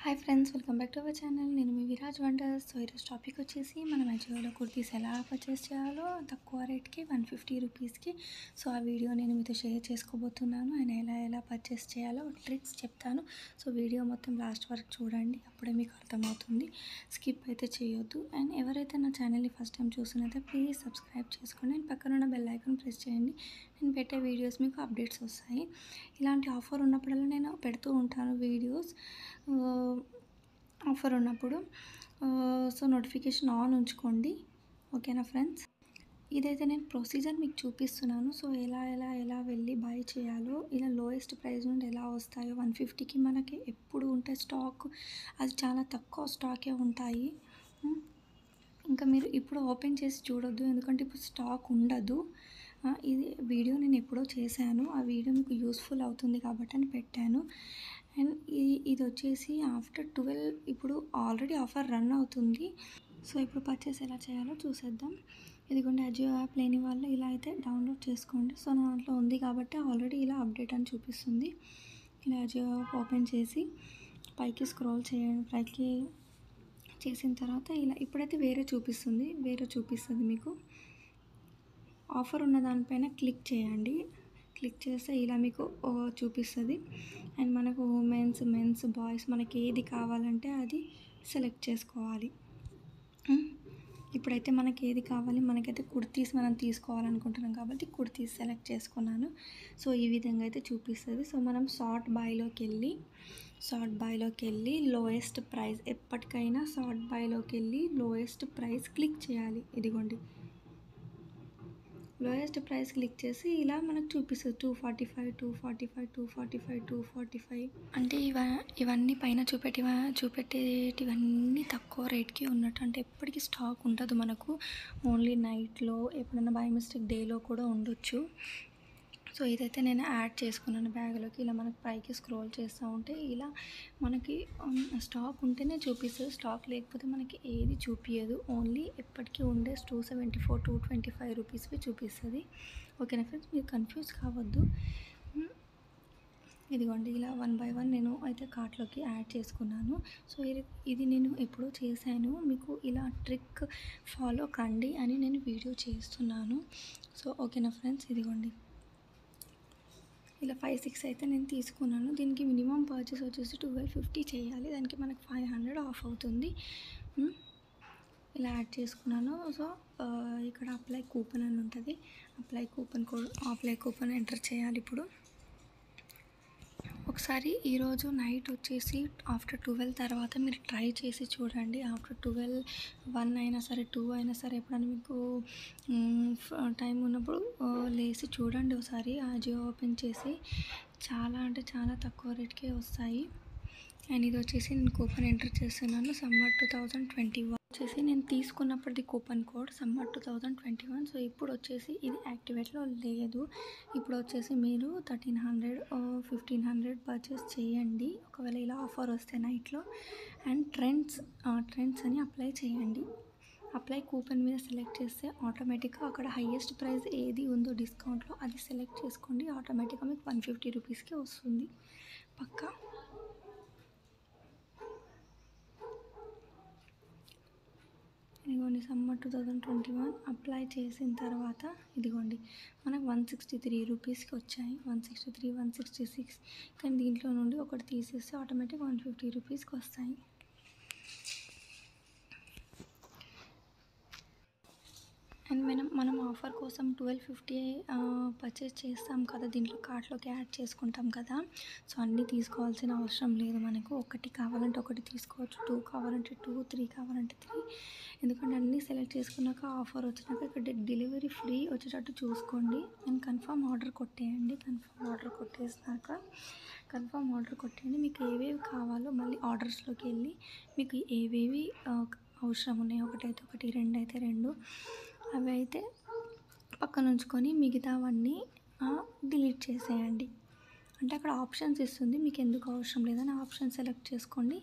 Hi friends welcome back to our channel నేను మీ Viraj wonders so ఈరోజు టాపిక్ వచ్చేసి మనం అజియోలో కుర్తీస్ ఎలా పర్చేస్ చేయాలో తక్కువ రేట్కి వన్ ఫిఫ్టీ రూపీస్కి సో ఆ వీడియో నేను మీతో షేర్ చేసుకోబోతున్నాను అండ్ ఎలా ఎలా పర్చేస్ చేయాలో ట్రిక్స్ చెప్తాను సో వీడియో మొత్తం లాస్ట్ వరకు చూడండి అప్పుడే మీకు అర్థమవుతుంది స్కిప్ అయితే చేయొద్దు అండ్ ఎవరైతే నా ఛానల్ని ఫస్ట్ టైం చూస్తున్నదో ప్లీజ్ సబ్స్క్రైబ్ చేసుకోండి అండ్ పక్కన ఉన్న బెల్ ఐకాన్ ప్రెస్ చేయండి నేను పెట్టే వీడియోస్ మీకు అప్డేట్స్ వస్తాయి ఇలాంటి ఆఫర్ ఉన్నప్పుడల్లా నేను పెడుతూ ఉంటాను వీడియోస్ ఆఫర్ ఉన్నప్పుడు సో నోటిఫికేషన్ ఆన్ ఉంచుకోండి ఓకేనా ఫ్రెండ్స్ ఇదైతే నేను ప్రొసీజర్ మీకు చూపిస్తున్నాను సో ఎలా ఎలా ఎలా వెళ్ళి బై చేయాలో ఇలా లోయెస్ట్ ప్రైస్ నుండి ఎలా వస్తాయో వన్ ఫిఫ్టీకి మనకి ఎప్పుడు ఉంటే స్టాక్ అది చాలా తక్కువ స్టాకే ఉంటాయి ఉమ్. ఇంకా మీరు ఇప్పుడు ఓపెన్ చేసి చూడొద్దు ఎందుకంటే ఇప్పుడు స్టాక్ ఉండదు ఆ, ఇది వీడియో నేను ఎప్పుడో చేశాను ఆ వీడియో మీకు యూస్ఫుల్ అవుతుంది కాబట్టి అని పెట్టాను అండ్ ఇది ఇది వచ్చేసి ఆఫ్టర్ ట్వెల్వ్ ఇప్పుడు ఆల్రెడీ ఆఫర్ రన్ అవుతుంది సో ఇప్పుడు పర్చేస్ ఎలా చేయాలో చూసేద్దాం ఇదిగోండి అజియో యాప్ లేని వాళ్ళు ఇలా అయితే డౌన్లోడ్ చేసుకోండి సో నా దాంట్లో ఉంది కాబట్టి ఆల్రెడీ ఇలా అప్డేట్ అని చూపిస్తుంది ఇలా అజియో యాప్ ఓపెన్ చేసి పైకి స్క్రోల్ చేయండి పైకి చేసిన తర్వాత ఇలా ఇప్పుడైతే వేరే చూపిస్తుంది వేరే చూపిస్తుంది మీకు ఆఫర్ ఉన్న దానిపైన క్లిక్ చేయండి క్లిక్ చేస్తే ఇలా మీకు ఓ, చూపిస్తుంది అండ్ మనకు ఉమెన్స్ మెన్స్ బాయ్స్ మనకి ఏది కావాలంటే అది సెలెక్ట్ చేసుకోవాలి ఉమ్. ఇప్పుడైతే మనకి ఏది కావాలి మనకైతే కుర్తీస్ మనం తీసుకోవాలనుకుంటున్నాం కాబట్టి కుర్తీస్ సెలెక్ట్ చేసుకున్నాను సో ఈ విధంగా అయితే చూపిస్తుంది సో మనం షార్ట్ బాయ్లోకి వెళ్ళి షార్ట్ బాయ్లోకి వెళ్ళి లోయెస్ట్ ప్రైస్ ఎప్పటికైనా షార్ట్ బాయ్లోకి వెళ్ళి లోయెస్ట్ ప్రైస్ క్లిక్ చేయాలి ఇదిగోండి లోయెస్ట్ ప్రైస్ క్లిక్ చేసి ఇలా మనకు చూపిస్తుంది two forty five two forty five two forty five two forty five అంటే ఇవ ఇవన్నీ పైన చూపెట్టి చూపెట్టేటివన్నీ తక్కువ రేట్కి ఉన్నట్టు అంటే ఎప్పటికీ స్టాక్ ఉండదు మనకు ఓన్లీ నైట్లో ఎప్పుడైనా బై మిస్టేక్ డేలో కూడా ఉండొచ్చు సో ఇదైతే నేను యాడ్ చేసుకున్నాను బ్యాగ్లోకి ఇలా మనకి పైకి స్క్రోల్ చేస్తూ ఉంటే ఇలా మనకి ఉమ్, స్టాక్ ఉంటేనే చూపిస్తుంది స్టాక్ లేకపోతే మనకి ఏది చూపించదు ఓన్లీ ఎప్పటికీ ఉండే two seventy four two twenty five రూపీస్వి చూపిస్తుంది ఓకేనా ఫ్రెండ్స్ మీరు కన్ఫ్యూజ్ కావద్దు ఉమ్, ఇదిగోండి ఇలా వన్ బై వన్ నేను అయితే కార్ట్లోకి యాడ్ చేసుకున్నాను సో ఇది ఇది నేను ఎప్పుడో చేశాను మీకు ఇలా ట్రిక్ ఫాలో కండి అని నేను వీడియో చేస్తున్నాను సో ఓకేనా ఫ్రెండ్స్ ఇదిగోండి ఇలా ఫైవ్ సిక్స్ అయితే నేను తీసుకున్నాను దీనికి మినిమం పర్చేస్ వచ్చేసి ట్వెల్వ్ ఫిఫ్టీ చేయాలి దానికి మనకి ఫైవ్ హండ్రెడ్ ఆఫ్ అవుతుంది ఉమ్, ఇలా యాడ్ చేసుకున్నాను సో ఆ, ఇక్కడ అప్లై కూపన్ అని ఉంటుంది apply coupon code apply coupon enter చేయాలి ఇప్పుడు ఒకసారి ఈరోజు నైట్ వచ్చేసి ఆఫ్టర్ ట్వెల్వ్ తర్వాత మీరు ట్రై చేసి చూడండి ఆఫ్టర్ ట్వెల్వ్ వన్ అయినా సరే టూ అయినా సరే ఎప్పుడైనా మీకు టైం ఉన్నప్పుడు ఆ, లేచి చూడండి ఒకసారి ఆ జియో ఓపెన్ చేసి చాలా అంటే చాలా తక్కువ రేట్కే వస్తాయి అండ్ ఇది వచ్చేసి నేను కూపన్ ఎంటర్ చేస్తున్నాను summer two thousand twenty one వచ్చేసి నేను తీసుకున్నప్పటిది coupon code summer two thousand twenty one so ఇప్పుడు వచ్చేసి ఇది యాక్టివేట్లో లేదు ఇప్పుడు వచ్చేసి మీరు thirteen hundred fifteen hundred purchase చేయండి ఒకవేళ ఇలా ఆఫర్ వస్తే నైట్లో అండ్ ట్రెండ్స్ ట్రెండ్స్ అని అప్లై చేయండి అప్లై కూపన్ మీద సెలెక్ట్ చేస్తే ఆటోమేటిక్గా అక్కడ హయ్యెస్ట్ ప్రైస్ ఏది ఉందో డిస్కౌంట్లో అది సెలెక్ట్ చేసుకోండి ఆటోమేటిక్గా మీకు వన్ ఫిఫ్టీ రూపీస్కి వస్తుంది పక్కా ఇదిగోండి summer two thousand twenty one apply చేసిన తర్వాత ఇదిగోండి మనకు వన్ సిక్స్టీ త్రీ రూపీస్కి వచ్చాయి one sixty three one sixty six కానీ దీంట్లో నుండి ఒకటి తీసేస్తే ఆటోమేటిక్ వన్ ఫిఫ్టీ రూపీస్కి వస్తాయి అండ్ మనం మనం ఆఫర్ కోసం ట్వెల్వ్ ఫిఫ్టీ పర్చేస్ చేస్తాం కదా దీంట్లో కార్ట్లోకి యాడ్ చేసుకుంటాం కదా సో అన్నీ తీసుకోవాల్సిన అవసరం లేదు మనకు ఒకటి కావాలంటే ఒకటి తీసుకోవచ్చు టూ కావాలంటే టూ త్రీ కావాలంటే త్రీ ఎందుకంటే అన్నీ సెలెక్ట్ చేసుకున్నాక ఆఫర్ వచ్చినాక ఇక్కడ డెలివరీ ఫ్రీ వచ్చేటట్టు చూసుకోండి అండ్ కన్ఫర్మ్ ఆర్డర్ కొట్టేయండి కన్ఫర్మ్ ఆర్డర్ కొట్టేసినాక కన్ఫర్మ్ ఆర్డర్ కొట్టేయండి మీకు ఏవేవి కావాలో మళ్ళీ ఆర్డర్స్లోకి వెళ్ళి మీకు ఏవేవి ఆ, అవసరం ఉన్నాయి ఒకటైతే ఒకటి రెండు అయితే రెండు అవి అయితే పక్కన ఉంచుకొని మిగతావన్నీ డిలీట్ చేసేయండి అంటే అక్కడ ఆప్షన్స్ ఇస్తుంది మీకు ఎందుకు అవసరం లేదని ఆప్షన్ సెలెక్ట్ చేసుకోండి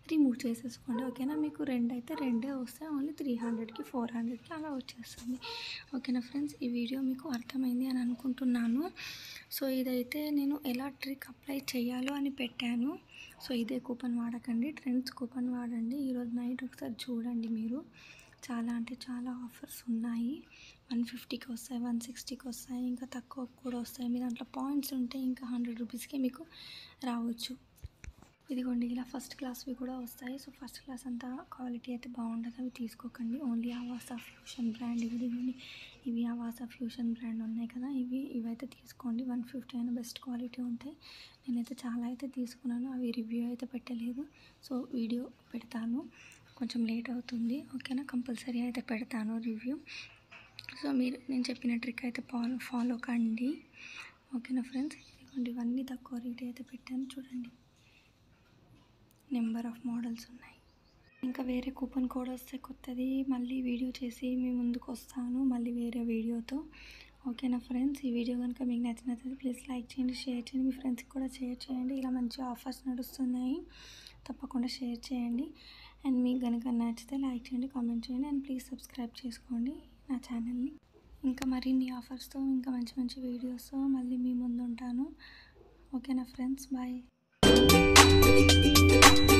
రిమూవ్ చేసేసుకోండి ఓకేనా మీకు రెండు అయితే రెండే వస్తాయి ఓన్లీ త్రీ హండ్రెడ్కి ఫోర్ హండ్రెడ్కి అలా వచ్చేస్తుంది ఓకేనా ఫ్రెండ్స్ ఈ వీడియో మీకు అర్థమైంది అని అనుకుంటున్నాను సో ఇదైతే నేను ఎలా ట్రిక్ అప్లై చేయాలో అని పెట్టాను సో ఇదే కూపన్ వాడకండి ట్రెండ్స్ కూపన్ వాడండి ఈరోజు నైట్ ఒకసారి చూడండి మీరు చాలా అంటే చాలా ఆఫర్స్ ఉన్నాయి వన్ ఫిఫ్టీకి వస్తాయి వన్ సిక్స్టీకి వస్తాయి ఇంకా తక్కువ కూడా వస్తాయి మీ దాంట్లో పాయింట్స్ ఉంటే ఇంకా హండ్రెడ్ రూపీస్కి మీకు రావచ్చు ఇదిగోండి ఇలా ఫస్ట్ క్లాస్వి కూడా వస్తాయి సో ఫస్ట్ క్లాస్ అంతా క్వాలిటీ అయితే బాగుండదు అవి తీసుకోకండి ఓన్లీ ఆవాసా ఫ్యూషన్ బ్రాండ్ ఇవి ఇదిగోండి ఇవి ఆవాసా ఫ్యూషన్ బ్రాండ్ ఉన్నాయి కదా ఇవి ఇవైతే తీసుకోండి వన్ ఫిఫ్టీ అయినా బెస్ట్ క్వాలిటీ ఉంటాయి నేనైతే చాలా అయితే తీసుకున్నాను అవి రివ్యూ అయితే పెట్టలేదు సో వీడియో పెడతాను కొంచెం లేట్ అవుతుంది ఓకేనా కంపల్సరీ అయితే పెడతాను రివ్యూ సో మీరు నేను చెప్పిన ట్రిక్ అయితే ఫాలో ఫాలో కండి ఓకేనా ఫ్రెండ్స్ ఇదిగోండి ఇవన్నీ తక్కువ రేట్ అయితే పెట్టాను చూడండి నెంబర్ ఆఫ్ మోడల్స్ ఉన్నాయి ఇంకా వేరే కూపన్ కోడ్ వస్తే కొత్తది మళ్ళీ వీడియో చేసి మీ ముందుకు వస్తాను మళ్ళీ వేరే వీడియోతో ఓకేనా ఫ్రెండ్స్ ఈ వీడియో కనుక మీకు నచ్చినట్లయితే ప్లీజ్ లైక్ చేయండి షేర్ చేయండి మీ ఫ్రెండ్స్కి కూడా షేర్ చేయండి ఇలా మంచి ఆఫర్స్ నడుస్తున్నాయి తప్పకుండా షేర్ చేయండి అండ్ మీకు కనుక నచ్చితే లైక్ చేయండి కామెంట్ చేయండి అండ్ ప్లీజ్ సబ్స్క్రైబ్ చేసుకోండి నా ఛానల్ని ఇంకా మరిన్ని ఆఫర్స్తో ఇంకా మంచి మంచి వీడియోస్తో మళ్ళీ మీ ముందు ఉంటాను ఓకేనా ఫ్రెండ్స్ బాయ్